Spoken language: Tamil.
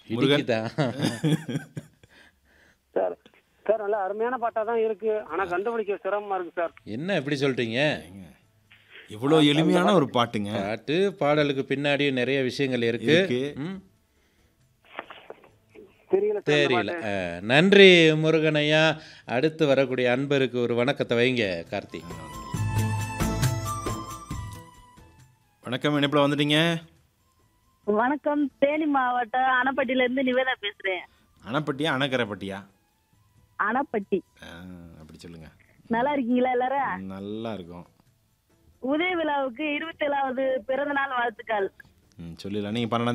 முருகன் இடிக்குதா சார் சார் நல்ல அருமையான பாட்டா தான் இருக்கு ஆனா கண்டுபிடிக்க சிரமமா இருக்கு சார் என்ன இப்படி சொல்றீங்க இவ்வளோ எளிமையான ஒரு பாட்டுங்க பாட்டு பாடலுக்கு பின்னாடியும் நிறைய விஷயங்கள் இருக்கு இருக்கு. ம், தெரியல சார் இந்த தெரியல பாட்டு. அஹ், நன்றி முருகனையா அடுத்து வரக்கூடிய அன்பருக்கு ஒரு வணக்கத்தை வைங்க கார்த்தி வணக்கம் இணைப்பில் வந்துட்டீங்க வணக்கம் தேனி மாவட்டம் அணப்பட்டில இருந்து நிவேதா பேசுறேன் அணைப்பட்டியா அணைக்கரைப்பட்டியா அணப்பட்டி ஆ, அப்படி சொல்லுங்க நல்லா இருக்கீங்களா எல்லாரும் நல்லா இருக்கும் உதய விழாவுக்கு இருபத்தி ஏழாவது பிறந்த நாள் வாழ்த்துக்கள் ம் சொல்லிடலாம் நீங்கள் பன்னெண்டாம்